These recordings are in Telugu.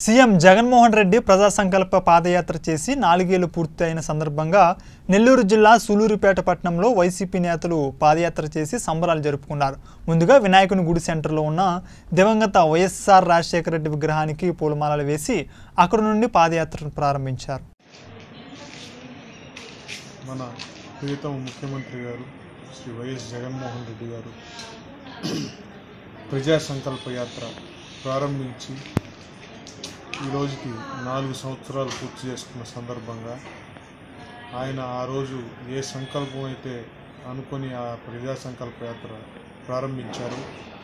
సీఎం జగన్మోహన్ రెడ్డి ప్రజా సంకల్ప పాదయాత్ర చేసి నాలుగేళ్లు పూర్తయిన సందర్భంగా నెల్లూరు జిల్లా సూలూరుపేట పట్టణంలో వైసీపీ నేతలు పాదయాత్ర చేసి సంబరాలు జరుపుకున్నారు ముందుగా వినాయకుని గుడి సెంటర్లో ఉన్న దివంగత వైఎస్ఆర్ రాజశేఖర రెడ్డి విగ్రహానికి పూలమాలలు వేసి అక్కడ నుండి పాదయాత్రను ప్రారంభించారు మన ప్రియతమ ముఖ్యమంత్రి గారు శ్రీ వైఎస్ జగన్మోహన్ రెడ్డి గారు ప్రజా సంకల్ప యాత్ర ప్రారంభించి ఈ రోజుకి నాలుగు సంవత్సరాలు పూర్తి చేసుకున్న సందర్భంగా ఆయన ఆ రోజు ఏ సంకల్పం అయితే అనుకొని ఆ ప్రజా సంకల్ప యాత్ర ప్రారంభించారో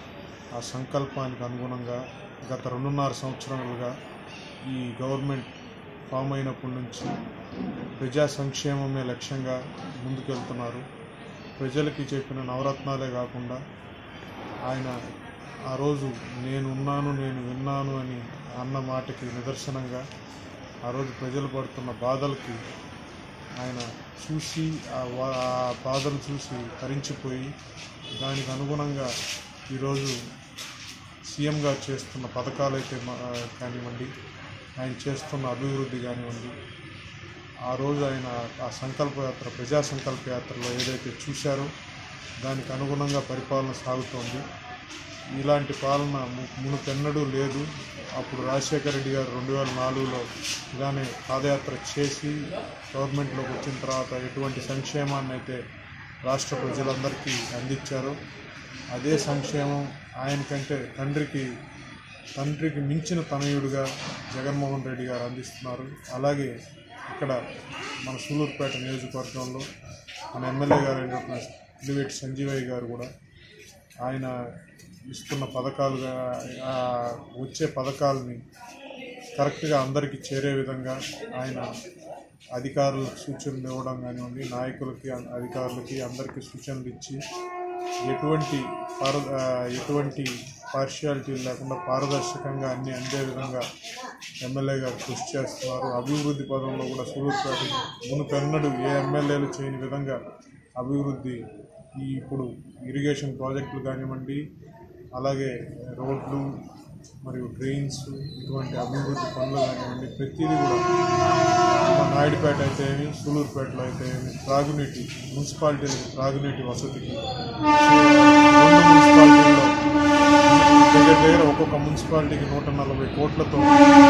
ఆ సంకల్పానికి అనుగుణంగా గత రెండున్నర సంవత్సరాలుగా ఈ గవర్నమెంట్ ఫామ్ అయినప్పటి నుంచి ప్రజా సంక్షేమమే లక్ష్యంగా ముందుకెళ్తున్నారు ప్రజలకి చెప్పిన నవరత్నాలే కాకుండా ఆయన ఆ రోజు నేనున్నాను నేను విన్నాను అని అన్న మాటకి నిదర్శనంగా ఆ రోజు ప్రజలు పడుతున్న బాధలకి ఆయన చూసి ఆ వా- ఆ బాధలు చూసి తరించిపోయి దానికి అనుగుణంగా ఈరోజు సీఎంగా చేస్తున్న పథకాలు అయితే మా- కానివ్వండి ఆయన చేస్తున్న అభివృద్ధి కానివ్వండి ఆ రోజు ఆయన ఆ సంకల్ప యాత్ర ప్రజా సంకల్ప యాత్రలో ఏదైతే చూశారో దానికి అనుగుణంగా పరిపాలన సాగుతోంది ఇలాంటి పాలన ము- మునుపెన్నడూ లేదు అప్పుడు రాజశేఖర రెడ్డి గారు రెండు వేల నాలుగులో ఇలానే పాదయాత్ర చేసి గవర్నమెంట్లోకి వచ్చిన తర్వాత ఎటువంటి సంక్షేమాన్ని అయితే రాష్ట్ర ప్రజలందరికీ అందించారో అదే సంక్షేమం ఆయనకంటే తండ్రికి తండ్రికి మించిన తనయుడిగా జగన్మోహన్ రెడ్డి గారు అందిస్తున్నారు అలాగే ఇక్కడ మన సూలూరుపేట నియోజకవర్గంలో మన ఎమ్మెల్యే గారు అయినటువంటి పిలివేటి సంజీవయ్య గారు కూడా ఆయన ఇస్తున్న పథకాలుగా ఆ వచ్చే పథకాలని కరెక్ట్గా అందరికీ చేరే విధంగా ఆయన అధికారులకు సూచనలు ఇవ్వడం కానివ్వండి నాయకులకి అధికారులకి అందరికీ సూచనలు ఇచ్చి ఎటువంటి పార ఆ, ఎటువంటి పార్షియాలిటీ లేకుండా పారదర్శకంగా అన్ని అందే విధంగా ఎమ్మెల్యే గారు కృషి చేస్తున్నారు అభివృద్ధి పదంలో కూడా సూలూరుపేట మునుపెన్నడు ఏ ఎమ్మెల్యేలు చేయని విధంగా అభివృద్ధి ఈ ఇప్పుడు ఇరిగేషన్ ప్రాజెక్టులు కానివ్వండి అలాగే రోడ్లు మరియు డ్రైన్స్ ఇటువంటి అభివృద్ధి పనులు కానివ్వండి ప్రతిదీ కూడా మన నాయుడుపేట అయితే ఏమి సూలూరుపేటలో అయితే ఏమి త్రాగునీటి మున్సిపాలిటీలకి త్రాగునీటి వసతికి రెండు మున్సిపాలిటీల్లో దగ్గర దగ్గర ఒక్కొక్క మున్సిపాలిటీకి నూట నలభై కోట్లతో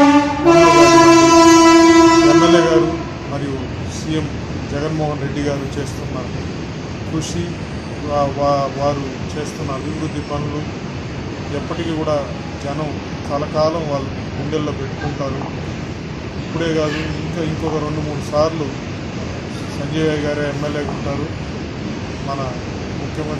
ఎమ్మెల్యే గారు మరియు సీఎం జగన్మోహన్ రెడ్డి గారు చేస్తున్న కృషి వా- వా- వారు చేస్తున్న అభివృద్ధి పనులు ఎప్పటికీ కూడా జనం కలకాలం వాళ్ళు గుండెల్లో పెట్టుకుంటారు ఇప్పుడే కాదు ఇంకా ఇంకొక రెండు మూడు సార్లు సంజయ్ గారే ఎమ్మెల్యేగా ఉంటారు మన